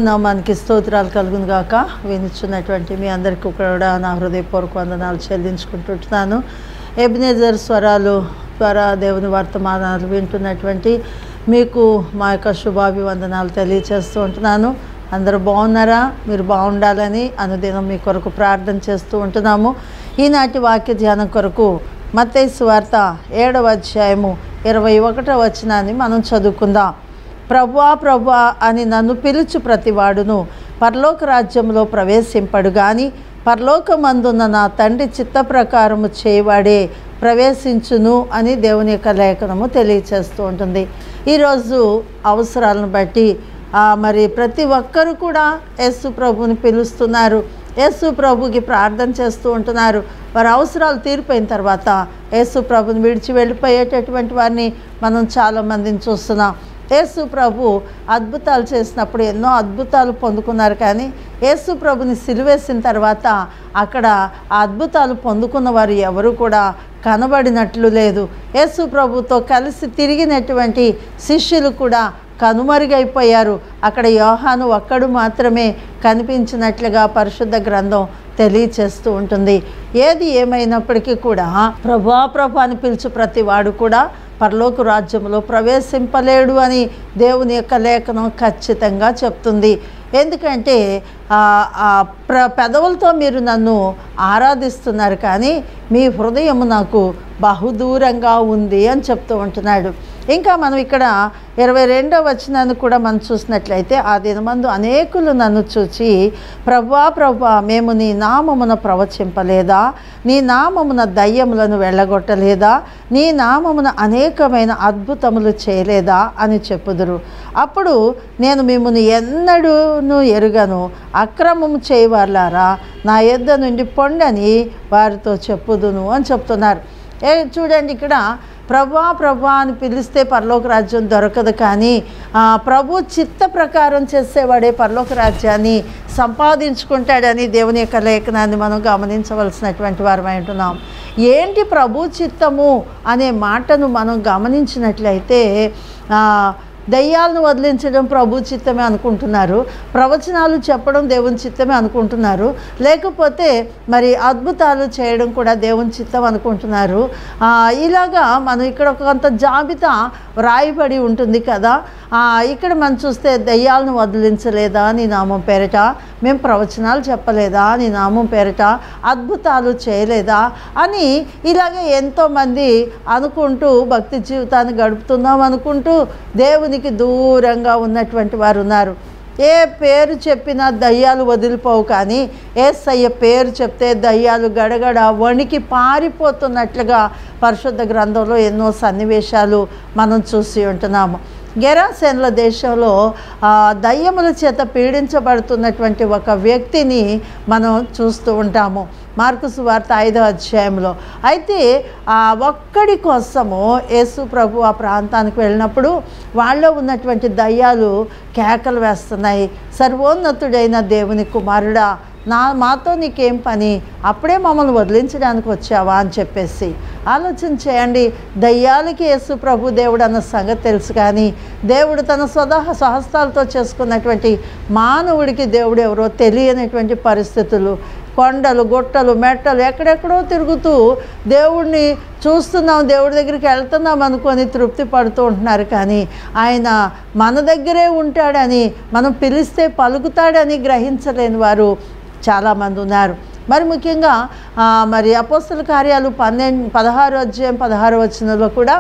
నామానికి స్తోత్రాలు కలుగును గాక వినిచున్నటువంటి మీ అందరికీ కూడా నా హృదయపూర్వక వందనాలు చెల్లించుకుంటుంటున్నాను ఎబినేజర్ స్వరాలు ద్వారా దేవుని వర్తమానాలు వింటున్నటువంటి మీకు మా యొక్క శుభాభివందనాలు తెలియచేస్తూ ఉంటున్నాను అందరూ బాగున్నారా మీరు బాగుండాలని అనుదినం మీ కొరకు ప్రార్థన చేస్తూ ఉంటున్నాము ఈనాటి వాక్య ధ్యానం కొరకు మత్తయి వార్త ఏడవ అధ్యాయము ఇరవై ఒకటో వచనాన్ని మనం చదువుకుందాం ప్రభువా ప్రభువా అని నన్ను పిలుచు ప్రతివాడును పరలోక రాజ్యంలో ప్రవేశింపడు గాని పరలోకమందున్న నా తండ్రి చిత్త ప్రకారము చేయవాడే ప్రవేశించును అని దేవుని యొక్క లేఖనము తెలియచేస్తూ ఉంటుంది ఈరోజు అవసరాలను బట్టి ఆ, మరి ప్రతి ఒక్కరు కూడా యేసు ప్రభుని పిలుస్తున్నారు యేసు ప్రభుకి ప్రార్థన చేస్తూ ఉంటున్నారు వారి అవసరాలు తీరిపోయిన తర్వాత యేసు ప్రభుని విడిచి వెళ్ళిపోయేటటువంటి వారిని మనం చాలామందిని చూస్తున్నాం యేసు ప్రభు అద్భుతాలు చేసినప్పుడు ఎన్నో అద్భుతాలు పొందుకున్నారు కానీ యేసు ప్రభుని సిలువేసిన తర్వాత అక్కడ ఆ అద్భుతాలు పొందుకున్న వారు ఎవరు కూడా కనబడినట్లు లేదు యేసు ప్రభుతో కలిసి తిరిగినటువంటి శిష్యులు కూడా కనుమరుగైపోయారు అక్కడ యోహాను ఒక్కడు మాత్రమే కనిపించినట్లుగా పరిశుద్ధ గ్రంథం తెలియచేస్తూ ఉంటుంది ఏది ఏమైనప్పటికీ కూడా ప్రభా ప్రభా అని పిలుచు ప్రతి వాడు కూడా పరలోక రాజ్యంలో ప్రవేశింపలేడు అని దేవుని యొక్క లేఖనం ఖచ్చితంగా చెప్తుంది ఎందుకంటే ఆ, ఆ ప్ర పెదవులతో మీరు నన్ను ఆరాధిస్తున్నారు కానీ మీ హృదయం నాకు బహుదూరంగా ఉంది అని చెప్తూ ఉంటున్నాడు ఇంకా మనం ఇక్కడ ఇరవై రెండో వచనాన్ని కూడా మనం చూసినట్లయితే ఆ దినమందు అనేకులు నన్ను చూచి ప్రభా ప్రభా మేము నీ నామమున ప్రవచింపలేదా నీ నామమున దయ్యములను వెళ్ళగొట్టలేదా నీ నామమున అనేకమైన అద్భుతములు చేయలేదా అని చెప్పుదురు అప్పుడు నేను మిమ్మల్ని ఎన్నడూను ఎరుగను అక్రమము చేయవార్లారా నా యొద్ద నుండి పొండని వారితో చెప్పుదును అని చెప్తున్నారు ఏ చూడండి ఇక్కడ ప్రభా ప్రభా అని పిలిస్తే పరలోక రాజ్యం దొరకదు కానీ ఆ, ప్రభు చిత్త ప్రకారం చేసేవాడే పరలోక రాజ్యాన్ని సంపాదించుకుంటాడని దేవుని యొక్క లేఖనాన్ని మనం గమనించవలసినటువంటి వారమై ఉంటున్నాం ఏంటి ప్రభు చిత్తము అనే మాటను మనం గమనించినట్లయితే ఆ, దయ్యాలను వదిలించడం ప్రభు చిత్తమే అనుకుంటున్నారు ప్రవచనాలు చెప్పడం దేవుని చిత్తమే అనుకుంటున్నారు లేకపోతే మరి అద్భుతాలు చేయడం కూడా దేవుని చిత్తం అనుకుంటున్నారు ఆ, ఇలాగా మనం ఇక్కడ కొంత జాబితా వ్రాయబడి ఉంటుంది కదా ఆ, ఇక్కడ మనం చూస్తే దయ్యాలను వదిలించలేదా నీ నామం పేరిట మేము ప్రవచనాలు చెప్పలేదా నీ నామం పేరిట అద్భుతాలు చేయలేదా అని ఇలాగే ఎంతోమంది అనుకుంటూ భక్తి జీవితాన్ని గడుపుతున్నాం అనుకుంటూ దేవునికి దూరంగా ఉన్నటువంటి వారు ఉన్నారు ఏ పేరు చెప్పినా దయ్యాలు వదిలిపోవు కానీ ఏసయ్య పేరు చెప్తే దయ్యాలు గడగడ వణికి పారిపోతున్నట్లుగా పరిశుద్ధ గ్రంథంలో ఎన్నో సన్నివేశాలు మనం చూసి ఉంటున్నాము గెరాసెన్ల దేశంలో ఆ, దయ్యముల చేత పీడించబడుతున్నటువంటి ఒక వ్యక్తిని మనం చూస్తూ ఉంటాము మార్కుసు వార్త ఐదో అధ్యాయంలో అయితే ఆ ఒక్కడి కోసము యేసు ప్రభు ఆ ప్రాంతానికి వెళ్ళినప్పుడు వాళ్ళలో ఉన్నటువంటి దయ్యాలు కేకలు వేస్తున్నాయి సర్వోన్నతుడైన దేవుని కుమారుడా నా మాతో నీకేం పని అప్పుడే మమ్మల్ని వదిలించడానికి వచ్చావా అని చెప్పేసి ఆలోచన చేయండి దయ్యాలకి యేసు ప్రభు దేవుడు అన్న సంగతి తెలుసు కానీ దేవుడు తన స్వదా స్వహస్తాలతో చేసుకున్నటువంటి మానవుడికి దేవుడు ఎవరో తెలియనటువంటి పరిస్థితులు కొండలు గుట్టలు మెట్టలు ఎక్కడెక్కడో తిరుగుతూ దేవుడిని చూస్తున్నాం దేవుడి దగ్గరికి వెళ్తున్నాం అనుకొని తృప్తి పడుతూ ఉంటున్నారు కానీ ఆయన మన దగ్గరే ఉంటాడని మనం పిలిస్తే పలుకుతాడని గ్రహించలేని వారు చాలామంది ఉన్నారు మరి ముఖ్యంగా ఆ, మరి అపోస్తల కార్యాలు పన్నెండు పదహారు అధ్యాయం పదహారు వచనంలో కూడా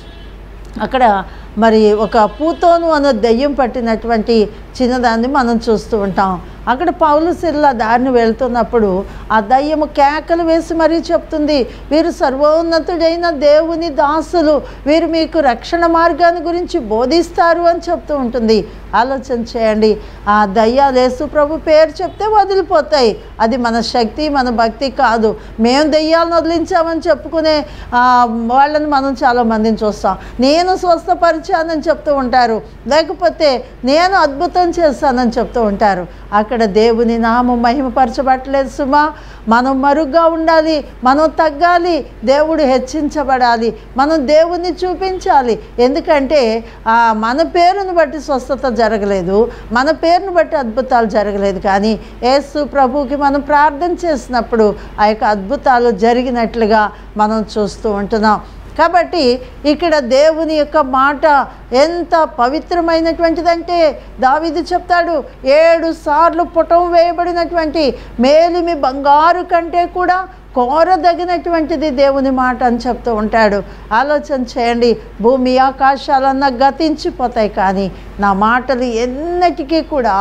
అక్కడ మరి ఒక పూతోను అన్న దెయ్యం పట్టినటువంటి చిన్నదాన్ని మనం చూస్తూ ఉంటాం అక్కడ పౌలు సిల్ల దారిని వెళ్తున్నప్పుడు ఆ దయ్యము కేకలు వేసి మరీ చెప్తుంది వీరు సర్వోన్నతుడైన దేవుని దాసులు వీరు మీకు రక్షణ మార్గాన్ని గురించి బోధిస్తారు అని చెప్తూ ఉంటుంది ఆలోచన చేయండి ఆ దయ్యాలు యేసు ప్రభు పేరు చెప్తే వదిలిపోతాయి అది మన శక్తి మన భక్తి కాదు మేము దయ్యాలను వదిలించామని చెప్పుకునే ఆ, వాళ్ళని మనం చాలా మందిని చూస్తాం నేను స్వస్థపరిచాను బలపరిచానని చెప్తూ ఉంటారు లేకపోతే నేను అద్భుతం చేస్తానని చెప్తూ ఉంటారు అక్కడ దేవుని నామం మహిమపరచబట్టలేదు సుమా మనం మరుగ్గా ఉండాలి మనం తగ్గాలి దేవుడు హెచ్చించబడాలి మనం దేవుణ్ణి చూపించాలి ఎందుకంటే ఆ, మన పేరును బట్టి స్వస్థత జరగలేదు మన పేరును బట్టి అద్భుతాలు జరగలేదు కానీ యేసు ప్రభువుకి మనం ప్రార్థన చేసినప్పుడు ఆ యొక్క అద్భుతాలు జరిగినట్లుగా మనం చూస్తూ ఉంటున్నాం కాబట్టి ఇక్కడ దేవుని యొక్క మాట ఎంత పవిత్రమైనటువంటిదంటే దావిది చెప్తాడు ఏడు సార్లు పుటం వేయబడినటువంటి మేలిమి బంగారు కంటే కూడా కోరదగినటువంటిది దేవుని మాట అని చెప్తూ ఉంటాడు ఆలోచన చేయండి భూమి ఆకాశాలన్నా గతించిపోతాయి కానీ నా మాటలు ఎన్నటికీ కూడా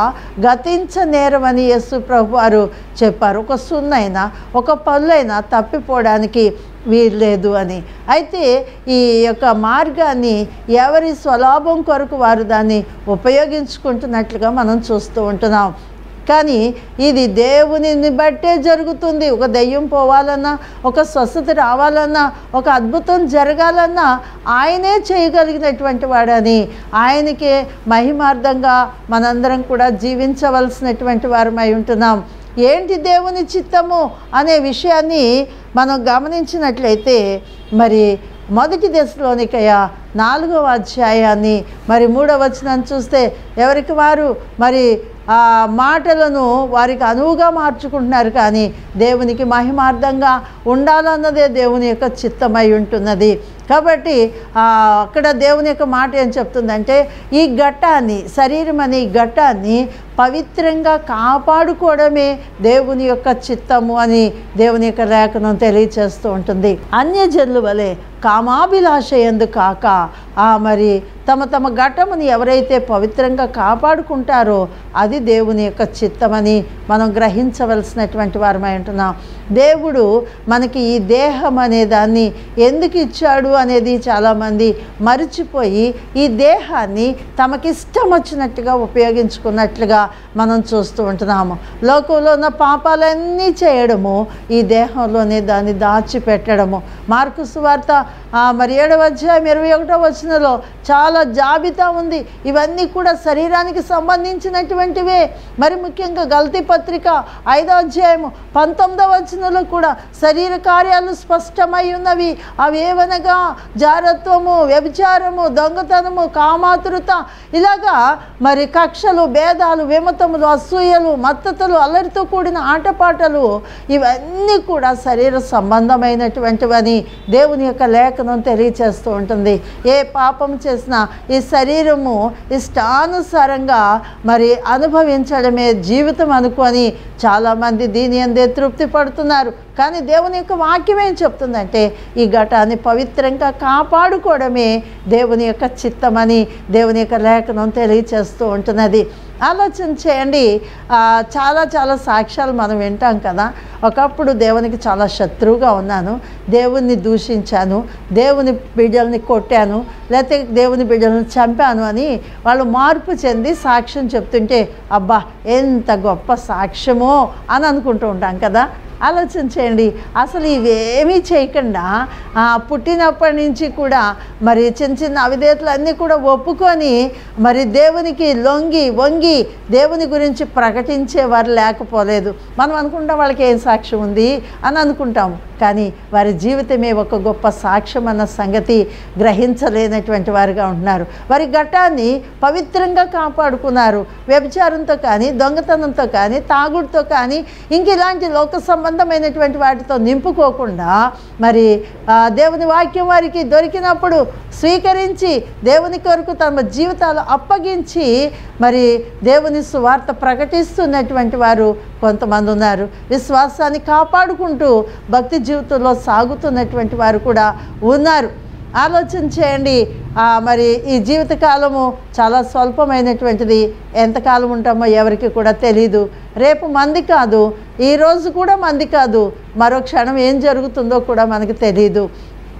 గతించనేరమని యేసు ప్రభు వారు చెప్పారు ఒక సున్నైనా ఒక పళ్ళైనా తప్పిపోవడానికి వీల్లేదు అని అయితే ఈ యొక్క మార్గాన్ని ఎవరి స్వలాభం కొరకు వారు దాన్ని ఉపయోగించుకుంటున్నట్లుగా మనం చూస్తూ ఉంటున్నాం కానీ ఇది దేవునిని బట్టే జరుగుతుంది ఒక దెయ్యం పోవాలన్నా ఒక స్వస్థత రావాలన్నా ఒక అద్భుతం జరగాలన్నా ఆయనే చేయగలిగినటువంటి వాడని ఆయనకే మహిమార్థంగా మనందరం కూడా జీవించవలసినటువంటి వారమై ఉంటున్నాం ఏంటి దేవుని చిత్తము అనే విషయాన్ని మనం గమనించినట్లయితే మరి మొదటి దశలోనికయ నాలుగవ అధ్యాయాన్ని మరి మూడవ వచనాన్ని చూస్తే ఎవరికి వారు మరి ఆ మాటలను వారికి అనువుగా మార్చుకుంటున్నారు కానీ దేవునికి మహిమార్థంగా ఉండాలన్నదే దేవుని యొక్క చిత్తమై ఉంటున్నది కాబట్టి ఆ, అక్కడ దేవుని యొక్క మాట ఏం చెప్తుందంటే ఈ ఘట్టాన్ని శరీరం అనే ఈ ఘట్టాన్ని పవిత్రంగా కాపాడుకోవడమే దేవుని యొక్క చిత్తము అని దేవుని యొక్క లేఖనం తెలియచేస్తూ ఉంటుంది అన్యజనుల వలె కామాభిలాష ఎందు కాక ఆ మరి తమ తమ ఘట్టముని ఎవరైతే పవిత్రంగా కాపాడుకుంటారో అది దేవుని యొక్క చిత్తమని మనం గ్రహించవలసినటువంటి వారమై ఉంటున్నాం దేవుడు మనకి ఈ దేహం అనే దాన్ని ఎందుకు ఇచ్చాడు అనేది చాలామంది మరిచిపోయి ఈ దేహాన్ని తమకిష్టం వచ్చినట్టుగా ఉపయోగించుకున్నట్లుగా మనం చూస్తూ ఉంటున్నాము లోకంలో ఉన్న పాపాలన్నీ చేయడము ఈ దేహంలోనే దాన్ని దాచిపెట్టడము మార్కు సువార్త ఆ, మరి ఏడవ అధ్యాయం ఇరవై ఒకటో వచనంలో చాలా జాబితా ఉంది ఇవన్నీ కూడా శరీరానికి సంబంధించినటువంటివే మరి ముఖ్యంగా గల్తీ పత్రిక ఐదో అధ్యాయము పంతొమ్మిదవ వచనంలో కూడా శరీర కార్యాలు స్పష్టమై ఉన్నవి అవి ఏవనగా జారత్వము వ్యభిచారము దొంగతనము కామాతురత ఇలాగా మరి కక్షలు భేదాలు విమతములు అసూయలు మత్తతలు అల్లరితో కూడిన ఆటపాటలు ఇవన్నీ కూడా శరీర సంబంధమైనటువంటివని దేవుని యొక్క లేఖనం తెలియచేస్తూ ఉంటుంది ఏ పాపం చేసినా ఈ శరీరము ఇష్టానుసారంగా మరి అనుభవించడమే జీవితం అనుకొని చాలామంది దీని అందే తృప్తి పడుతున్నారు కానీ దేవుని యొక్క వాక్యం ఏం చెప్తుందంటే ఈ ఘటాన్ని పవిత్రంగా కాపాడుకోవడమే దేవుని యొక్క చిత్తమని దేవుని యొక్క లేఖనం తెలియచేస్తూ ఉంటున్నది ఆలోచన చేయండి ఆ, చాలా చాలా సాక్ష్యాలు మనం వింటాం కదా ఒకప్పుడు దేవునికి చాలా శత్రువుగా ఉన్నాను దేవుణ్ణి దూషించాను దేవుని బిడ్డల్ని కొట్టాను లేకపోతే దేవుని బిడ్డలను చంపాను అని వాళ్ళు మార్పు చెంది సాక్ష్యం చెప్తుంటే అబ్బా ఎంత గొప్ప సాక్ష్యమో అని అనుకుంటూ ఉంటాం కదా ఆలోచన చేయండి అసలు ఇవేమీ చేయకుండా ఆ, పుట్టినప్పటి నుంచి కూడా మరి చిన్న చిన్న అవిధేతలు అన్నీ కూడా ఒప్పుకొని మరి దేవునికి లొంగి వంగి దేవుని గురించి ప్రకటించేవారు లేకపోలేదు మనం అనుకుంటాం వాళ్ళకి ఏం సాక్ష్యం ఉంది అని అనుకుంటాము కానీ వారి జీవితమే ఒక గొప్ప సాక్ష్యం అన్న సంగతి గ్రహించలేనటువంటి వారుగా ఉంటున్నారు వారి ఘట్టాన్ని పవిత్రంగా కాపాడుకున్నారు వ్యభిచారంతో కానీ దొంగతనంతో కానీ తాగుడుతో కానీ ఇంక ఇలాంటి లోక సంబంధమైనటువంటి వాటితో నింపుకోకుండా మరి ఆ, దేవుని వాక్యం వారికి దొరికినప్పుడు స్వీకరించి దేవుని కొరకు తమ జీవితాలు అప్పగించి మరి దేవుని సువార్త ప్రకటిస్తున్నటువంటి వారు కొంతమంది ఉన్నారు విశ్వాసాన్ని కాపాడుకుంటూ భక్తి జీవితంలో సాగుతున్నటువంటి వారు కూడా ఉన్నారు ఆలోచన చేయండి ఆ, మరి ఈ జీవితకాలము చాలా స్వల్పమైనటువంటిది ఎంతకాలం ఉంటామో ఎవరికి కూడా తెలీదు రేపు మంది కాదు ఈ రోజు కూడా మంది కాదు మరో క్షణం ఏం జరుగుతుందో కూడా మనకు తెలియదు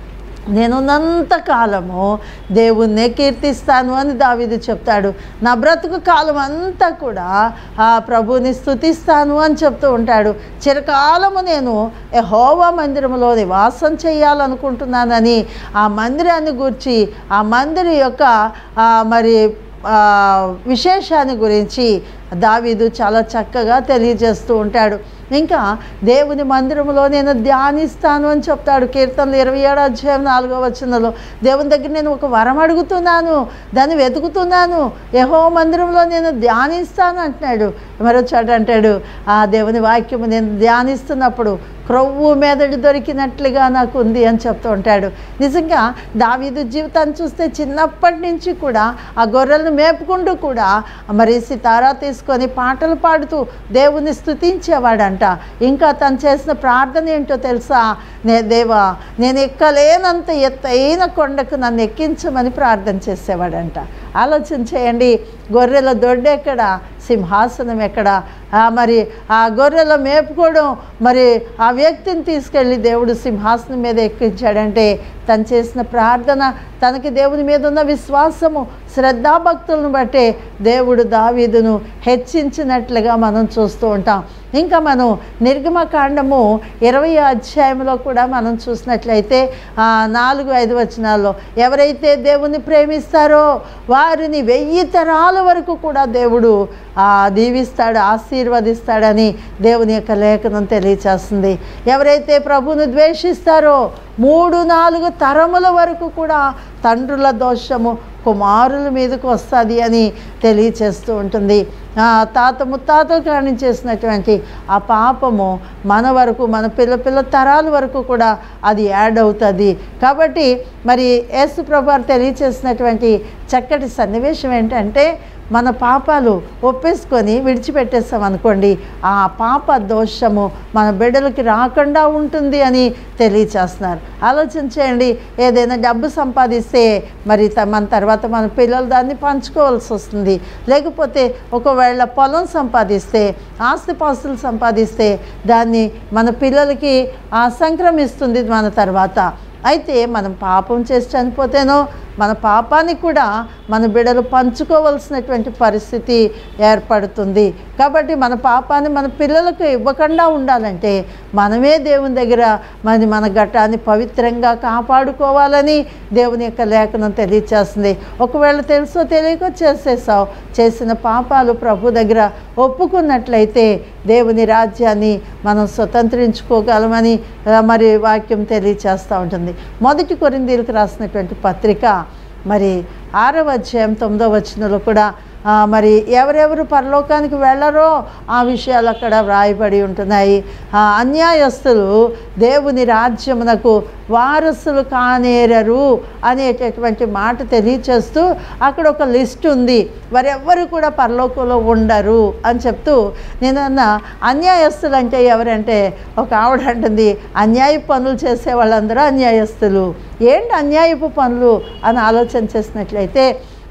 నేనున్నంత కాలము దేవుణ్ణే కీర్తిస్తాను అని దావీదు చెప్తాడు నా బ్రతుకు కాలం అంతా కూడా ఆ ప్రభుని స్థుతిస్తాను అని చెప్తూ ఉంటాడు చిరకాలము నేను యెహోవా మందిరంలో నివాసం చేయాలనుకుంటున్నానని ఆ మందిరాన్ని గురించి ఆ మందిరం యొక్క ఆ, మరి ఆ, విశేషాన్ని గురించి దావీదు చాలా చక్కగా తెలియజేస్తూ ఉంటాడు ఇంకా దేవుని మందిరంలో నేను ధ్యానిస్తాను అని చెప్తాడు కీర్తనలు ఇరవై ఏడు అధ్యాయం నాలుగో వచనంలో దేవుని దగ్గర నేను ఒక వరం అడుగుతున్నాను దాన్ని వెతుకుతున్నాను యహో మందిరంలో నేను ధ్యానిస్తాను అంటున్నాడు మరో చోట అంటాడు ఆ దేవుని వాక్యము నేను ధ్యానిస్తున్నప్పుడు క్రొవ్వు మెదడు దొరికినట్లుగా నాకు ఉంది అని చెప్తూ ఉంటాడు నిజంగా దావీదు జీవితాన్ని చూస్తే చిన్నప్పటి నుంచి కూడా ఆ గొర్రెలను మేపుకుంటూ కూడా మరి సితారా తీసుకొని పాటలు పాడుతూ దేవుని స్తుతించేవాడంట ఇంకా తను చేసిన ప్రార్థన ఏంటో తెలుసా నే దేవా నేను ఎక్కలేనంత ఎత్తైన కొండకు నన్ను ఎక్కించమని ప్రార్థన చేసేవాడంట ఆలోచన చేయండి గొర్రెల దొడ్డు ఎక్కడ సింహాసనం ఎక్కడ ఆ మరి ఆ గొర్రెల మేపుకోవడం మరి ఆ వ్యక్తిని తీసుకెళ్ళి దేవుడు సింహాసనం మీద ఎక్కించాడంటే తను చేసిన ప్రార్థన తనకి దేవుని మీద ఉన్న విశ్వాసము శ్రద్ధాభక్తులను బట్టే దేవుడు దావీదును హెచ్చించినట్లుగా మనం చూస్తూ ఉంటాం ఇంకా మనం నిర్గమకాండము ఇరవై అధ్యాయంలో కూడా మనం చూసినట్లయితే ఆ, నాలుగు ఐదు వచనాల్లో ఎవరైతే దేవుని ప్రేమిస్తారో వారిని వెయ్యి తరాల వరకు కూడా దేవుడు ఆ, దీవిస్తాడు ఆశీర్వదిస్తాడని దేవుని యొక్క లేఖనం తెలియచేస్తుంది ఎవరైతే ప్రభువును ద్వేషిస్తారో మూడు నాలుగు తరముల వరకు కూడా తండ్రుల దోషము కుమారుల మీదకు వస్తుంది అని తెలియచేస్తూ ఉంటుంది ఆ తాత ముత్తాతలు కాని చేసినటువంటి ఆ పాపము మన వరకు మన పిల్ల పిల్ల తరాల వరకు కూడా అది యాడ్ అవుతుంది కాబట్టి మరి యేసు ప్రభు తెలియచేసినటువంటి చక్కటి సన్నివేశం ఏంటంటే మన పాపాలు ఒప్పేసుకొని విడిచిపెట్టేస్తాం అనుకోండి ఆ పాప దోషము మన బిడ్డలకి రాకుండా ఉంటుంది అని తెలియచేస్తున్నారు ఆలోచన చేయండి ఏదైనా డబ్బు సంపాదిస్తే మరి త- మన తర్వాత మన పిల్లలు దాన్ని పంచుకోవాల్సి వస్తుంది లేకపోతే ఒకవేళ పొలం సంపాదిస్తే ఆస్తిపాస్తులు సంపాదిస్తే దాన్ని మన పిల్లలకి ఆ, సంక్రమిస్తుంది మన తర్వాత అయితే మనం పాపం చేసి చనిపోతేనో మన పాపాన్ని కూడా మన బిడ్డలు పంచుకోవలసినటువంటి పరిస్థితి ఏర్పడుతుంది కాబట్టి మన పాపాన్ని మన పిల్లలకు ఇవ్వకుండా ఉండాలంటే మనమే దేవుని దగ్గర మరి మన ఘటాన్ని పవిత్రంగా కాపాడుకోవాలని దేవుని యొక్క లేఖనం తెలియచేస్తుంది ఒకవేళ తెలుసో తెలియకో చేసేసావు చేసిన పాపాలు ప్రభు దగ్గర ఒప్పుకున్నట్లయితే దేవుని రాజ్యాన్ని మనం స్వతంత్రించుకోగలమని ఆ, మరి వాక్యం తెలియచేస్తూ ఉంటుంది మొదటి కొరిందీలకు రాసినటువంటి పత్రిక మరి ఆరవ అధ్యాయం తొమ్మిదవ వచనంలో కూడా ఆ, మరి ఎవరెవరు పరలోకానికి వెళ్ళరో ఆ విషయాలు అక్కడ వ్రాయబడి ఉంటున్నాయి ఆ, అన్యాయస్తులు దేవుని రాజ్యమునకు వారసులు కానేరరు అనేటటువంటి మాట తెలియచేస్తూ అక్కడ ఒక లిస్ట్ ఉంది వారెవ్వరు కూడా పరలోకంలో ఉండరు అని చెప్తూ నేను అన్న అన్యాయస్తులు అంటే ఎవరంటే ఒక ఆవిడ అంటుంది అన్యాయ పనులు చేసే వాళ్ళందరూ అన్యాయస్తులు ఏంటి అన్యాయపు పనులు అని ఆలోచన చేసినట్లయితే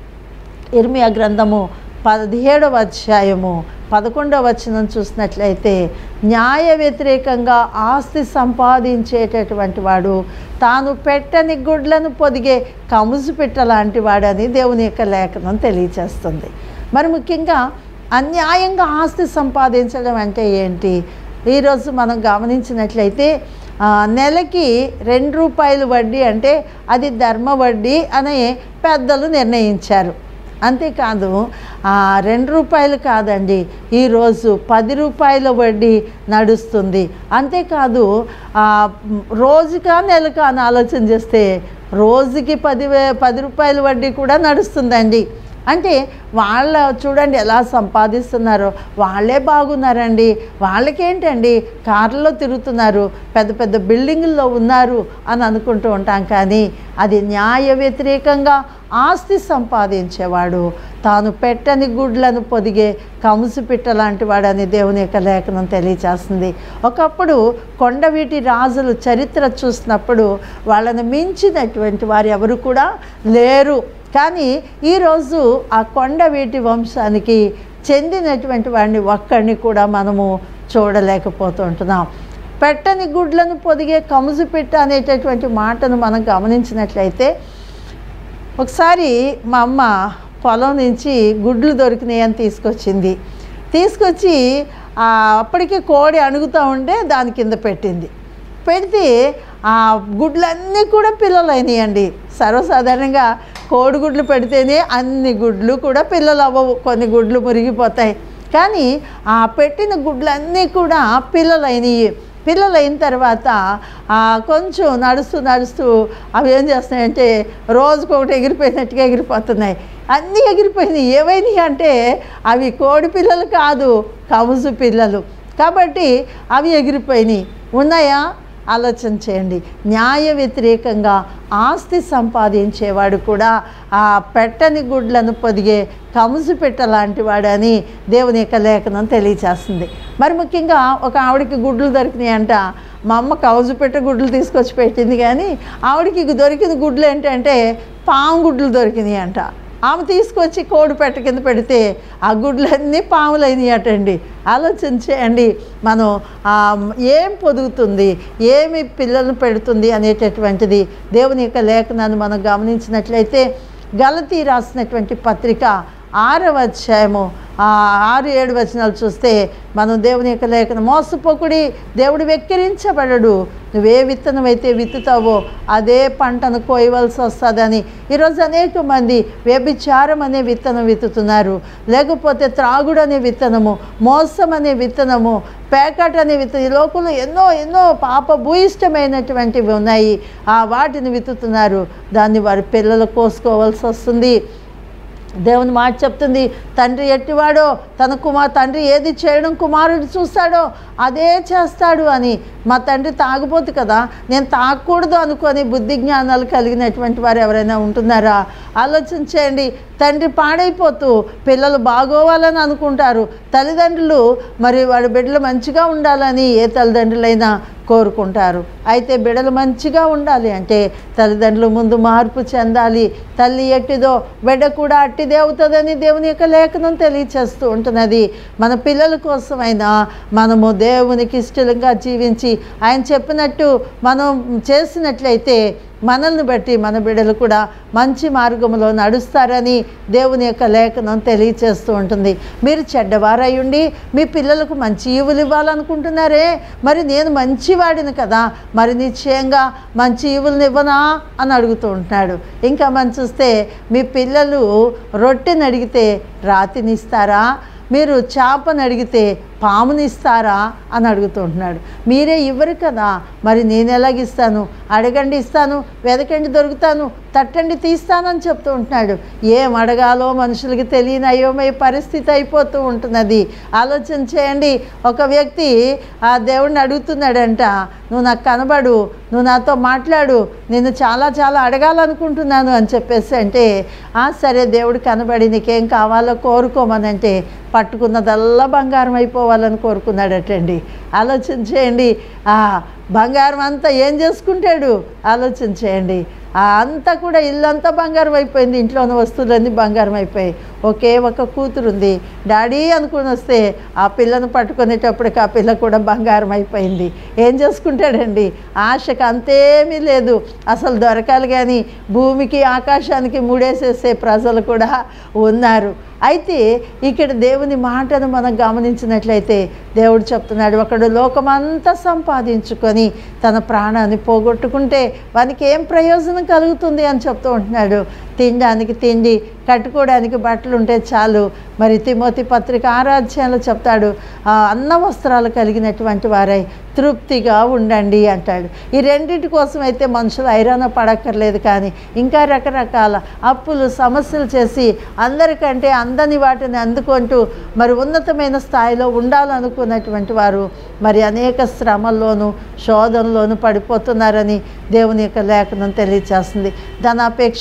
ఇర్మియా గ్రంథము పదిహేడవ అధ్యాయము పదకొండవ వచనం చూసినట్లయితే న్యాయ వ్యతిరేకంగా ఆస్తి సంపాదించేటటువంటి వాడు తాను పెట్టని గుడ్లను పొదిగే కముసు పిట్ట లాంటి వాడని దేవుని యొక్క లేఖనం తెలియచేస్తుంది మరి ముఖ్యంగా అన్యాయంగా ఆస్తి సంపాదించడం అంటే ఏంటి ఈరోజు మనం గమనించినట్లయితే ఆ, నెలకి రెండు రూపాయలు వడ్డీ అంటే అది ధర్మ వడ్డీ అని పెద్దలు నిర్ణయించారు అంతేకాదు ఆ, రెండు రూపాయలు కాదండి ఈరోజు పది రూపాయల వడ్డీ నడుస్తుంది అంతేకాదు ఆ, రోజుకా నెలకా అని ఆలోచన చేస్తే రోజుకి పది వే- పది రూపాయల వడ్డీ కూడా నడుస్తుందండి అంటే వాళ్ళ చూడండి ఎలా సంపాదిస్తున్నారో వాళ్ళే బాగున్నారండి వాళ్ళకేంటండి కార్లలో తిరుగుతున్నారు పెద్ద పెద్ద బిల్డింగుల్లో ఉన్నారు అని అనుకుంటూ ఉంటాం కానీ అది న్యాయ వ్యతిరేకంగా ఆస్తి సంపాదించేవాడు తాను పెట్టని గుడ్లను పొదిగే కంసు పిట్ట లాంటి వాడని దేవుని యొక్క లేఖనం తెలియచేస్తుంది ఒకప్పుడు కొండవీటి రాజులు చరిత్ర చూసినప్పుడు వాళ్ళని మించినటువంటి వారు ఎవరు కూడా లేరు కానీ ఈరోజు ఆ కొండవీటి వంశానికి చెందినటువంటి వాడిని ఒక్కడిని కూడా మనము చూడలేకపోతుంటున్నాం పెట్టని గుడ్లను పొదిగే కముజు పెట్ట అనేటటువంటి మాటను మనం గమనించినట్లయితే ఒకసారి మా అమ్మ పొలం నుంచి గుడ్లు దొరికినాయి అని తీసుకొచ్చింది తీసుకొచ్చి ఆ, అప్పటికే కోడి అణుగుతూ ఉంటే దాని కింద పెట్టింది పెడితే ఆ గుడ్లన్నీ కూడా పిల్లలు అయినాయండి సర్వసాధారణంగా కోడిగుడ్లు పెడితేనే అన్ని గుడ్లు కూడా పిల్లలు అవ్వవు కొన్ని గుడ్లు మురిగిపోతాయి కానీ ఆ పెట్టిన గుడ్లన్నీ కూడా పిల్లలు అయినాయి పిల్లలు అయిన తర్వాత ఆ, కొంచెం నడుస్తూ నడుస్తూ అవి ఏం చేస్తున్నాయంటే రోజుకు ఒకటి ఎగిరిపోయినట్టుగా ఎగిరిపోతున్నాయి అన్నీ ఎగిరిపోయినాయి ఏవైనాయి అంటే అవి కోడి పిల్లలు కాదు కముసు పిల్లలు కాబట్టి అవి ఎగిరిపోయినాయి ఉన్నాయా ఆలోచన చేయండి న్యాయ వ్యతిరేకంగా ఆస్తి సంపాదించేవాడు కూడా ఆ పెట్టని గుడ్లను పొదిగే కముసు పెట్ట లాంటి వాడని దేవుని యొక్క లేఖనం తెలియచేస్తుంది మరి ముఖ్యంగా ఒక ఆవిడకి గుడ్లు దొరికినాయి అంట మా అమ్మ కౌజు పెట్ట గుడ్లు తీసుకొచ్చి పెట్టింది కానీ ఆవిడకి దొరికిన గుడ్లు ఏంటంటే పాము గుడ్లు దొరికినాయి అంట ఆమె తీసుకొచ్చి కోడి పెట్ట కింద పెడితే ఆ గుడ్లన్నీ పాములైనవి అటండి ఆలోచన చేయండి మనం ఆ, ఏం పొదుగుతుంది ఏమి పిల్లలను పెడుతుంది అనేటటువంటిది దేవుని యొక్క లేఖనాన్ని మనం గమనించినట్లయితే గలతీ రాసినటువంటి పత్రిక ఆరవ అధ్యాయము ఆ ఆరు ఏడు వచనాలు చూస్తే మనం దేవుని యొక్క లేఖన మోసపోకుడి దేవుడు వెక్కిరించబడడు నువ్వే విత్తనం అయితే విత్తుతావో అదే పంటను కోయవలసి వస్తుందని ఈరోజు అనేక మంది వ్యభిచారం అనే విత్తనం విత్తుతున్నారు లేకపోతే త్రాగుడు అనే విత్తనము మోసం అనే విత్తనము పేకట్ అనే విత్తనం ఈ లోకంలో ఎన్నో ఎన్నో పాప భూయిష్టమైనటువంటివి ఉన్నాయి ఆ వాటిని విత్తుతున్నారు దాన్ని వారి పిల్లలు కోసుకోవాల్సి వస్తుంది దేవుని మాట చెప్తుంది తండ్రి ఎట్టివాడో తన కుమార్ తండ్రి ఏది చేయడం కుమారుడు చూస్తాడో అదే చేస్తాడు అని మా తండ్రి తాగుపోతు కదా నేను తాగకూడదు అనుకొని బుద్ధి జ్ఞానాలు కలిగినటువంటి వారు ఎవరైనా ఉంటున్నారా ఆలోచన చేయండి తండ్రి పాడైపోతూ పిల్లలు బాగోవాలని అనుకుంటారు తల్లిదండ్రులు మరి వాడి బిడ్డలు మంచిగా ఉండాలని ఏ తల్లిదండ్రులైనా కోరుకుంటారు అయితే బిడ్డలు మంచిగా ఉండాలి అంటే తల్లిదండ్రులు ముందు మార్పు చెందాలి తల్లి ఎట్టిదో బిడ్డ కూడా అట్టిదే అవుతుందని దేవుని యొక్క లేఖనం తెలియచేస్తూ ఉంటున్నది మన పిల్లల కోసమైనా మనము దేవునికి ఇష్టంగా జీవించి ఆయన చెప్పినట్టు మనం చేసినట్లయితే మనల్ని బట్టి మన బిడ్డలు కూడా మంచి మార్గంలో నడుస్తారని దేవుని యొక్క లేఖనం తెలియచేస్తూ ఉంటుంది మీరు చెడ్డవారై ఉండి మీ పిల్లలకు మంచి ఈవులు ఇవ్వాలనుకుంటున్నారే మరి నేను మంచివాడిని కదా మరి నిశ్చయంగా మంచి ఈవులను ఇవ్వనా అని అడుగుతూ ఉంటున్నాడు ఇంకా మనం చూస్తే మీ పిల్లలు రొట్టెని అడిగితే రాతినిస్తారా మీరు చేపను అడిగితే పాముని ఇస్తారా అని అడుగుతుంటున్నాడు మీరే ఇవ్వరు కదా మరి నేను ఎలాగిస్తాను అడగండి ఇస్తాను వెదకండి దొరుకుతాను తట్టండి తీస్తానని చెప్తూ ఉంటున్నాడు ఏం అడగాలో మనుషులకి తెలియని అయోమయ పరిస్థితి అయిపోతూ ఉంటున్నది ఆలోచన చేయండి ఒక వ్యక్తి ఆ దేవుడిని అడుగుతున్నాడంట నువ్వు నాకు కనబడు నువ్వు నాతో మాట్లాడు నేను చాలా చాలా అడగాలనుకుంటున్నాను అని చెప్పేసి అంటే "ఆ, సరే దేవుడు కనబడి నీకేం కావాలో కోరుకోమనంటే పట్టుకున్నదల్లా బంగారం అయిపోవాలని కోరుకున్నాడటండి ఆలోచన చేయండి ఆ బంగారం అంతా ఏం చేసుకుంటాడు ఆలోచన చేయండి ఆ అంతా కూడా ఇల్లంతా బంగారం అయిపోయింది ఇంట్లో ఉన్న వస్తువులన్నీ బంగారం అయిపోయాయి ఒకే ఒక కూతురు ఉంది డాడీ అనుకుని వస్తే ఆ పిల్లను పట్టుకునేటప్పటికి ఆ పిల్ల కూడా బంగారం అయిపోయింది ఏం చేసుకుంటాడండి ఆశకు అంతేమీ లేదు అసలు దొరకాలి కానీ భూమికి ఆకాశానికి ముడేసేసే ప్రజలు కూడా ఉన్నారు అయితే ఇక్కడ దేవుని మాటను మనం గమనించినట్లయితే దేవుడు చెప్తున్నాడు ఒకడు లోకమంతా సంపాదించుకొని తన ప్రాణాన్ని పోగొట్టుకుంటే వానికి ఏం ప్రయోజనం కలుగుతుంది అని చెప్తూ ఉంటున్నాడు తినడానికి తిండి కట్టుకోవడానికి బట్టలు ఉంటే చాలు మరి తిమోతి పత్రిక ఆరాధ్యాలు చెప్తాడు ఆ అన్న వస్త్రాలు కలిగినటువంటి వారై తృప్తిగా ఉండండి అంటాడు ఈ రెండింటి కోసం అయితే మనుషులు ఐరాణ పడక్కర్లేదు కానీ ఇంకా రకరకాల అప్పులు సమస్యలు చేసి అందరికంటే అందని వాటిని అందుకుంటూ మరి ఉన్నతమైన స్థాయిలో ఉండాలనుకున్నటువంటి వారు మరి అనేక శ్రమల్లోనూ శోధనలోనూ పడిపోతున్నారని దేవుని యొక్క లేఖనం తెలియచేస్తుంది ధనాపేక్ష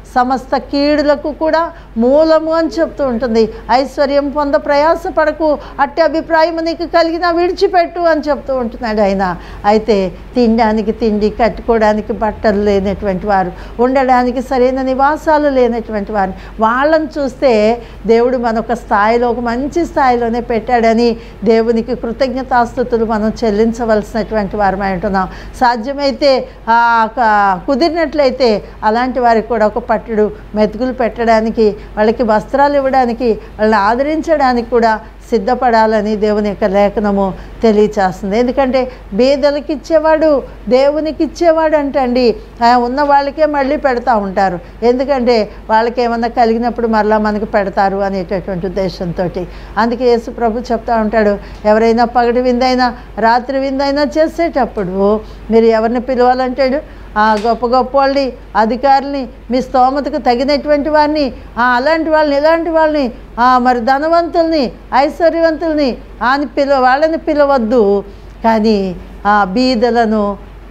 సమస్త కీడులకు కూడా మూలము అని చెప్తూ ఉంటుంది ఐశ్వర్యం పొంద ప్రయాస పడకు అట్టి అభిప్రాయం నీకు కలిగిన విడిచిపెట్టు అని చెప్తూ ఉంటున్నాడు ఆయన అయితే తినడానికి తిండి కట్టుకోవడానికి బట్టలు లేనటువంటి వారు ఉండడానికి సరైన నివాసాలు లేనటువంటి వారు వాళ్ళని చూస్తే దేవుడు మన ఒక స్థాయిలో ఒక మంచి స్థాయిలోనే పెట్టాడని దేవునికి కృతజ్ఞతాస్థుతులు మనం చెల్లించవలసినటువంటి వారమై ఉంటున్నాం సాధ్యమైతే ఆ, క- కుదిరినట్లయితే అలాంటి వారికి కూడా ఒక పట్టుడు మెతుకులు పెట్టడానికి వాళ్ళకి వస్త్రాలు ఇవ్వడానికి వాళ్ళని ఆదరించడానికి కూడా సిద్ధపడాలని దేవుని యొక్క లేఖనము తెలియచేస్తుంది ఎందుకంటే బీదలకి ఇచ్చేవాడు దేవునికి ఇచ్చేవాడు అంటండి ఆ, ఉన్న వాళ్ళకే మళ్ళీ పెడతా ఉంటారు ఎందుకంటే వాళ్ళకి ఏమన్నా కలిగినప్పుడు మరలా మనకు పెడతారు అనేటటువంటి ఉద్దేశంతో అందుకే యేసు ప్రభు చెప్తా ఉంటాడు ఎవరైనా పగటి విందైనా రాత్రి విందైనా చేసేటప్పుడు మీరు ఎవరిని పిలవాలంటాడు ఆ గొప్ప గొప్ప వాళ్ళని అధికారుల్ని మీ స్తోమతకు తగినటువంటి వారిని ఆ, అలాంటి వాళ్ళని ఇలాంటి వాళ్ళని ఆ, మరి ధనవంతుల్ని ఐశ్వర్యవంతుల్ని అని పిలవ వాళ్ళని పిలవద్దు కానీ ఆ బీదలను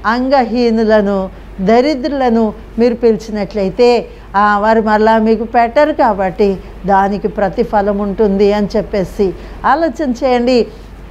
అంగహీనులను దరిద్రులను మీరు పిలిచినట్లయితే ఆ, వారు మరలా మీకు పెట్టరు కాబట్టి దానికి ప్రతిఫలం ఉంటుంది అని చెప్పేసి ఆలోచన చేయండి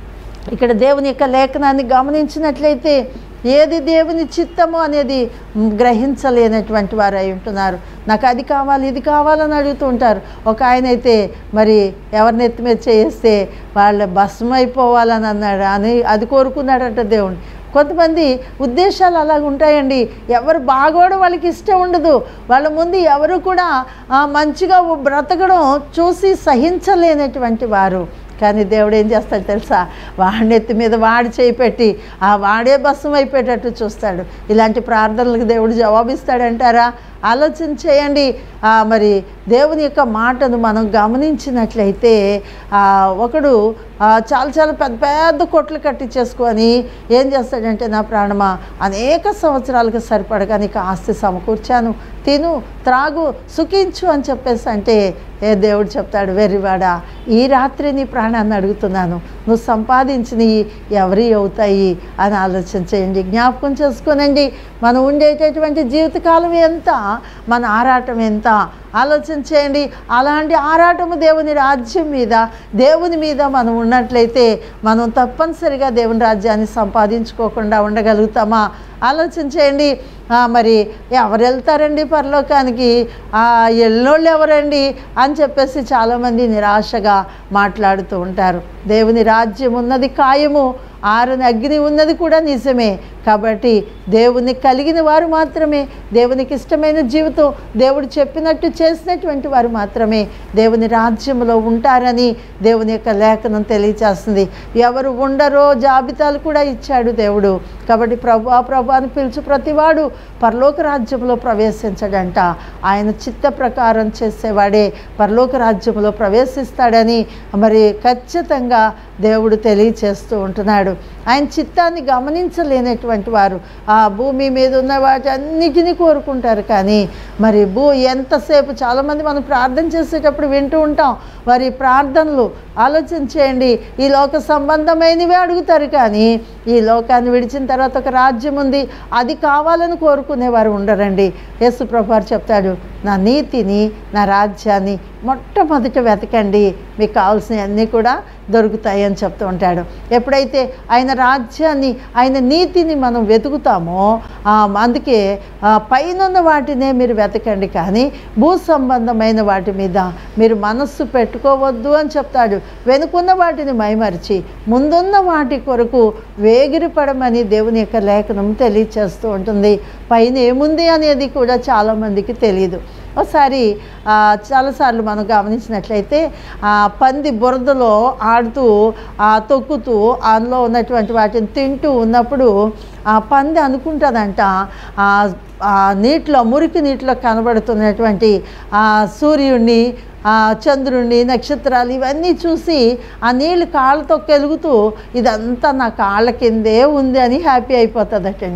ఇక్కడ దేవుని యొక్క లేఖనాన్ని గమనించినట్లయితే ఏది దేవుని చిత్తము అనేది గ్రహించలేనటువంటి వారు అయి ఉంటున్నారు నాకు అది కావాలి ఇది కావాలని అడుగుతూ ఉంటారు ఒక ఆయన అయితే మరి ఎవరిని ఎత్తి మీద చేస్తే వాళ్ళ భస్మం అయిపోవాలని అన్నాడు అని అది కోరుకున్నాడంట దేవుడు కొంతమంది ఉద్దేశాలు అలాగ ఉంటాయండి ఎవరు బాగోవడం వాళ్ళకి ఇష్టం ఉండదు వాళ్ళ ముందు ఎవరు కూడా ఆ, మంచిగా బ్రతకడం చూసి సహించలేనటువంటి వారు కానీ దేవుడు ఏం చేస్తాడు తెలుసా వాడిని ఎత్తి మీద వాడి చేయి పెట్టి ఆ వాడే భస్మం అయిపోయేటట్టు చూస్తాడు ఇలాంటి ప్రార్థనలకు దేవుడు జవాబిస్తాడంటారా ఆలోచన చేయండి ఆ, మరి దేవుని యొక్క మాటను మనం గమనించినట్లయితే ఆ, ఒకడు ఆ, చాలా చాలా పెద్ద పెద్ద కొట్లు కట్టించేసుకొని ఏం చేస్తాడంటే నా ప్రాణమా అనేక సంవత్సరాలకు సరిపడగా నీకు ఆస్తి సమకూర్చాను తిను త్రాగు సుఖించు అని చెప్పేసి అంటే ఏ దేవుడు చెప్తాడు వెర్రివాడా ఈ రాత్రి నీ ప్రాణాన్ని అడుగుతున్నాను నువ్వు సంపాదించినవి ఎవరి అవుతాయి అని ఆలోచన చేయండి జ్ఞాపకం చేసుకోనండి మనం ఉండేటటువంటి జీవితకాలం ఎంత మన ఆరాటం ఎంత ఆలోచన చేయండి అలాంటి ఆరాటము దేవుని రాజ్యం మీద దేవుని మీద మనం ఉన్నట్లయితే మనం తప్పనిసరిగా దేవుని రాజ్యాన్ని సంపాదించుకోకుండా ఉండగలుగుతామా ఆలోచన చేయండి ఆ, మరి ఎవరు వెళ్తారండి పరలోకానికి ఆ, ఎల్లోళ్ళు ఎవరండి అని చెప్పేసి చాలామంది నిరాశగా మాట్లాడుతూ ఉంటారు దేవుని రాజ్యం ఉన్నది ఖాయము ఆరని అగ్ని ఉన్నది కూడా నిజమే కాబట్టి దేవుని కలిగిన వారు మాత్రమే దేవునికి ఇష్టమైన జీవితం దేవుడు చెప్పినట్టు చేసినటువంటి వారు మాత్రమే దేవుని రాజ్యంలో ఉంటారని దేవుని యొక్క లేఖనం తెలియచేస్తుంది ఎవరు ఉండరో జాబితాలు కూడా ఇచ్చాడు దేవుడు కాబట్టి ప్రభు ఆ ప్రభు అని పిలుచు ప్రతివాడు పరలోక రాజ్యంలో ప్రవేశించడంట ఆయన చిత్త ప్రకారం చేసేవాడే పరలోక రాజ్యంలో ప్రవేశిస్తాడని మరి ఖచ్చితంగా దేవుడు తెలియచేస్తూ ఉంటున్నాడు ఆయన చిత్తాన్ని గమనించలేనటువంటి వారు ఆ భూమి మీద ఉన్న వాటి అన్నిటినీ కోరుకుంటారు కానీ మరి భూ ఎంతసేపు చాలామంది మనం ప్రార్థన చేసేటప్పుడు వింటూ ఉంటాం వారి ప్రార్థనలు ఆలోచన చేయండి ఈ లోక సంబంధమైనవి అడుగుతారు కానీ ఈ లోకాన్ని విడిచిన తర్వాత ఒక రాజ్యం ఉంది అది కావాలని కోరుకునేవారు ఉండరండి యేసు ప్రభు వారు చెప్తాడు నా నీతిని నా రాజ్యాన్ని మొట్టమొదట వెతకండి మీకు కావాల్సినవి అన్నీ కూడా దొరుకుతాయి అని చెప్తూ ఉంటాడు ఎప్పుడైతే ఆయన రాజ్యాన్ని ఆయన నీతిని మనం వెతుకుతామో ఆ, అందుకే ఆ, పైనున్న వాటినే మీరు వెతకండి కానీ భూ సంబంధమైన వాటి మీద మీరు మనస్సు పెట్టుకోవద్దు అని చెప్తాడు వెనుకున్న వాటిని మైమరిచి ముందున్న వాటి కొరకు వేగిరిపడమని దేవుని యొక్క లేఖనం తెలియచేస్తూ ఉంటుంది పైన ఏముంది అనేది కూడా చాలామందికి తెలియదు ఒకసారి ఆ, చాలాసార్లు మనం గమనించినట్లయితే ఆ పంది బురదలో ఆడుతూ ఆ తొక్కుతూ అందులో ఉన్నటువంటి వాటిని తింటూ ఉన్నప్పుడు ఆ పంది అనుకుంటుందంట ఆ ఆ నీటిలో మురికి నీటిలో కనబడుతున్నటువంటి ఆ సూర్యుడిని ఆ చంద్రుణ్ణి నక్షత్రాలు ఇవన్నీ చూసి ఆ నీళ్ళు కాళ్ళతో కెలుగుతూ ఇదంతా నా కాళ్ళ కిందే ఉంది అని హ్యాపీ అయిపోతుందటండి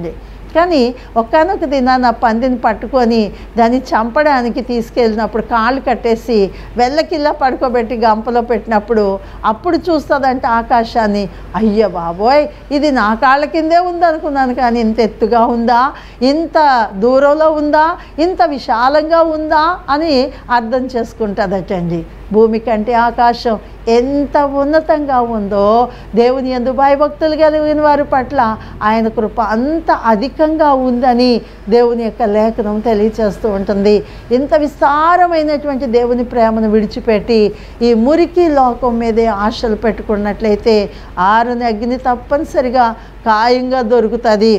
కానీ ఒక్కనొక దినాన ఆ పందిని పట్టుకొని దాన్ని చంపడానికి తీసుకెళ్ళినప్పుడు కాళ్ళు కట్టేసి వెళ్ళకిల్లా పడుకోబెట్టి గంపలో పెట్టినప్పుడు అప్పుడు చూస్తుందంటే ఆకాశాన్ని అయ్య బాబోయ్ ఇది నా కాళ్ళ కిందే ఉందనుకున్నాను కానీ ఇంత ఎత్తుగా ఉందా ఇంత దూరంలో ఉందా ఇంత విశాలంగా ఉందా అని అర్థం చేసుకుంటుందటండి భూమి కంటే ఆకాశం ఎంత ఉన్నతంగా ఉందో దేవుని ఎందు భయభక్తులు కలిగిన వారి పట్ల ఆయన కృప అంత అధికంగా ఉందని దేవుని యొక్క లేఖనం తెలియచేస్తూ ఉంటుంది ఇంత విస్తారమైనటువంటి దేవుని ప్రేమను విడిచిపెట్టి ఈ మురికి లోకం మీదే ఆశలు పెట్టుకున్నట్లయితే ఆరుని అగ్ని తప్పనిసరిగా ఖాయంగా దొరుకుతుంది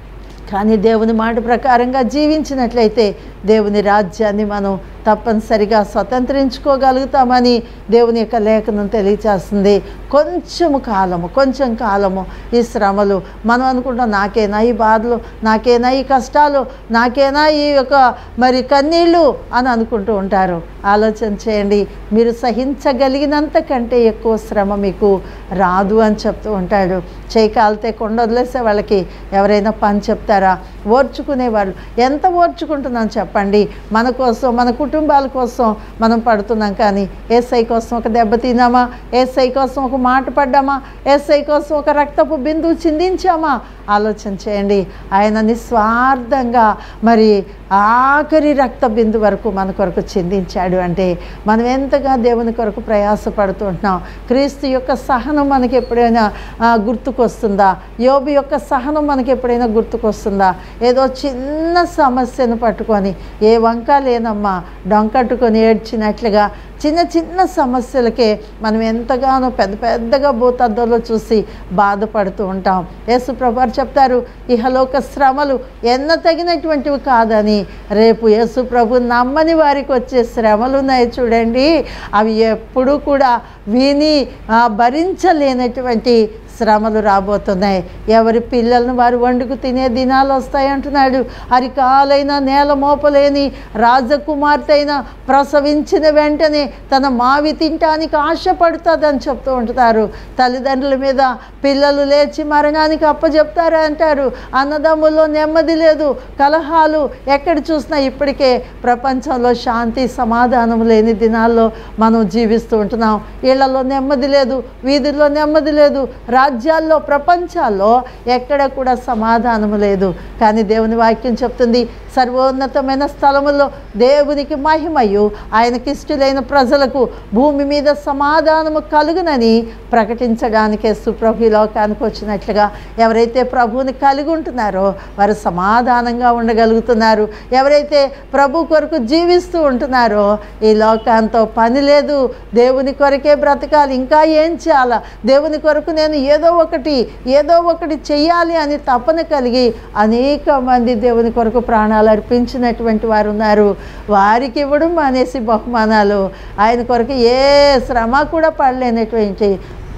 కానీ దేవుని మాట ప్రకారంగా జీవించినట్లయితే దేవుని రాజ్యాన్ని మనం తప్పనిసరిగా స్వతంత్రించుకోగలుగుతామని దేవుని యొక్క లేఖనం తెలియచేస్తుంది కొంచెము కాలము కొంచెం కాలము ఈ శ్రమలు మనం అనుకుంటాం నాకేనా ఈ బాధలు నాకేనా ఈ కష్టాలు నాకేనా ఈ యొక్క మరి కన్నీళ్ళు అని అనుకుంటూ ఉంటారు ఆలోచన చేయండి మీరు సహించగలిగినంత కంటే ఎక్కువ శ్రమ మీకు రాదు అని చెప్తూ ఉంటాడు చేయి కాలితే కొండ వదిలేసే వాళ్ళకి ఎవరైనా పని చెప్తారా ఓర్చుకునేవాళ్ళు ఎంత ఓర్చుకుంటున్నాం చెప్పండి మన కోసం మన కుటుంబాల కోసం మనం పడుతున్నాం కానీ ఏసై కోసం ఒక దెబ్బ తిన్నామా ఏసై కోసం ఒక మాట పడ్డామా ఏసై కోసం ఒక రక్తపు బిందువు చిందించామా ఆలోచన చేయండి ఆయన నిస్వార్థంగా మరి ఆఖరి రక్త బిందు వరకు మన కొరకు చిందించాడు అంటే మనం ఎంతగా దేవుని కొరకు ప్రయాసపడుతుంటున్నాం క్రీస్తు యొక్క సహనం మనకి ఎప్పుడైనా ఆ, గుర్తుకొస్తుందా యోబు యొక్క సహనం మనకి ఎప్పుడైనా గుర్తుకొస్తుందా ఏదో చిన్న సమస్యను పట్టుకొని ఏ వంక లేనమ్మా డొంకట్టుకొని ఏడ్చినట్లుగా చిన్న చిన్న సమస్యలకే మనం ఎంతగానో పెద్ద పెద్దగా భూతద్దంలో చూసి బాధపడుతూ ఉంటాం యేసు ప్రభువారు చెప్తారు ఇహలోక శ్రమలు ఎన్న తగినటువంటివి కాదని రేపు యేసు ప్రభు నమ్మని వారికి వచ్చే శ్రమలు ఉన్నాయి చూడండి అవి ఎప్పుడూ కూడా విని ఆ, భరించలేనటువంటి శ్రమలు రాబోతున్నాయి ఎవరి పిల్లలను వారు వండుకు తినే దినాలు వస్తాయి అంటున్నాడు అరికాలైన నేల మోపలేని రాజకుమార్తె అయిన ప్రసవించిన వెంటనే తన మావి తింటానికి ఆశపడుతుందని చెప్తూ ఉంటారు తల్లిదండ్రుల మీద పిల్లలు లేచి మరణానికి అప్పచెప్తారు అంటారు అన్నదమ్ముల్లో నెమ్మది లేదు కలహాలు ఎక్కడ చూసినా ఇప్పటికే ప్రపంచంలో శాంతి సమాధానం లేని దినాల్లో మనం జీవిస్తూ ఉంటున్నాం ఇళ్లలో నెమ్మది లేదు వీధుల్లో నెమ్మది లేదు రాజ్యాల్లో ప్రపంచాల్లో ఎక్కడ కూడా సమాధానం లేదు కానీ దేవుని వాక్యం చెప్తుంది సర్వోన్నతమైన స్థలములో దేవునికి మహిమయు ఆయనకి ఇష్టలైన ప్రజలకు భూమి మీద సమాధానము కలుగునని ప్రకటించడానికే సుప్రభు ఈ లోకానికి వచ్చినట్లుగా ఎవరైతే ప్రభువుని కలిగి ఉంటున్నారో వారు సమాధానంగా ఉండగలుగుతున్నారు ఎవరైతే ప్రభు కొరకు జీవిస్తూ ఉంటున్నారో ఈ లోకాంతో పని లేదు దేవుని కొరకే బ్రతకాలి ఇంకా ఏం చేయాలా దేవుని కొరకు నేను ఏదో ఒకటి ఏదో ఒకటి చెయ్యాలి అని తపన కలిగి అనేక మంది దేవుని కొరకు ప్రాణాలు అర్పించినటువంటి వారు ఉన్నారు వారికి ఇవ్వడం అనేసి బహుమానాలు ఆయన కొరకు ఏ శ్రమ కూడా పడలేనటువంటి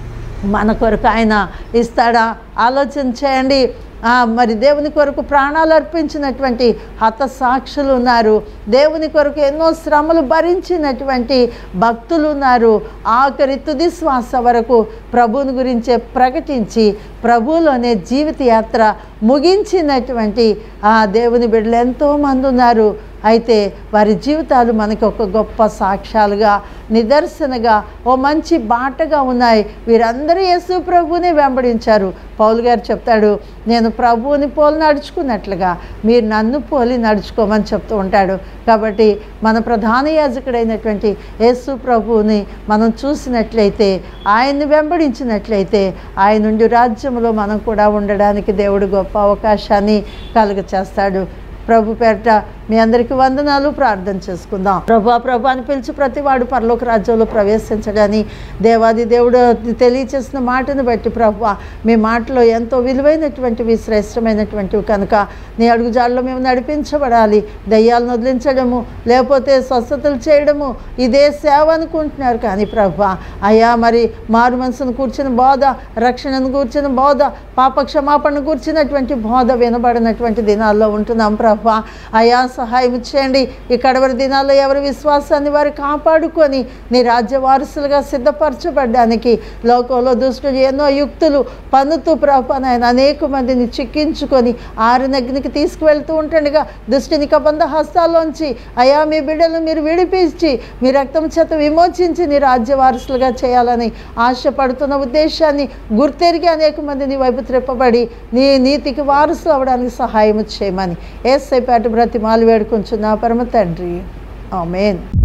మన కొరకు ఆయన ఇస్తాడా ఆలోచన చేయండి ఆ, మరి దేవుని కొరకు ప్రాణాలు అర్పించినటువంటి హత సాక్షులు ఉన్నారు దేవుని కొరకు ఎన్నో శ్రమలు భరించినటువంటి భక్తులు ఉన్నారు ఆఖరి తుది శ్వాస వరకు ప్రభువుని గురించే ప్రకటించి ప్రభువులోనే జీవిత యాత్ర ముగించినటువంటి ఆ దేవుని బిడ్డలు ఎంతోమంది ఉన్నారు అయితే వారి జీవితాలు మనకి ఒక గొప్ప సాక్ష్యాలుగా నిదర్శనగా ఓ మంచి బాటగా ఉన్నాయి వీరందరూ యేసు ప్రభువుని వెంబడించారు పౌలు గారు చెప్తాడు నేను ప్రభువుని పోలి నడుచుకున్నట్లుగా మీరు నన్ను పోలి నడుచుకోమని చెప్తూ ఉంటాడు కాబట్టి మన ప్రధాన యాజకుడైనటువంటి యేసు ప్రభువుని మనం చూసినట్లయితే ఆయన్ని వెంబడించినట్లయితే ఆయన నుండి రాజ్యంలో మనం కూడా ఉండడానికి దేవుడు గొప్ప అవకాశాన్ని కలుగ చేస్తాడు ప్రభు పేరట మీ అందరికీ వందనాలు ప్రార్థన చేసుకుందాం ప్రభా ప్రభా అని పిలిచి ప్రతివాడు పరలోక రాజ్యంలో ప్రవేశించడని దేవాది దేవుడు తెలియచేసిన మాటను బట్టి ప్రభు మీ మాటలో ఎంతో విలువైనటువంటివి శ్రేష్టమైనటువంటివి కనుక నీ అడుగుజాడలో మేము నడిపించబడాలి దయ్యాలను వదిలించడము లేకపోతే స్వస్థతలు చేయడము ఇదే సేవ అనుకుంటున్నారు కానీ ప్రభు అయ్యా మరి మారు మనసును కూర్చుని బోధ రక్షణను కూర్చుని బోధ పాప క్షమాపణను కూర్చున్నటువంటి బోధ వినబడినటువంటి దినాల్లో ఉంటున్నాం ప్రభు ప్రభా అయా సహాయం చేయండి ఈ కడవరి దినాల్లో ఎవరి విశ్వాసాన్ని వారు కాపాడుకొని నీ రాజ్య వారసులుగా సిద్ధపరచబడ్డానికి లోకంలో దుష్టుడు ఎన్నో యుక్తులు పన్నుతూ ప్రభానైనా అనేక మందిని చిక్కించుకొని ఆరునగ్నికి తీసుకువెళ్తూ ఉంటుండగా దుష్టిని కబంధ హస్తాల్లోంచి అయా మీ బిడ్డలు మీరు విడిపించి మీ రక్తం చేత విమోచించి నీ రాజ్య వారసులుగా చేయాలని ఆశపడుతున్న ఉద్దేశాన్ని గుర్తెరిగి అనేక మంది నీ వైపు త్రిప్పబడి నీ నీతికి వారసులు అవ్వడానికి సహాయం చేయమని ఏసైపేట బ్రతిమాలు వేడుకుంటున్నా పరమ తండ్రి ఆమెన్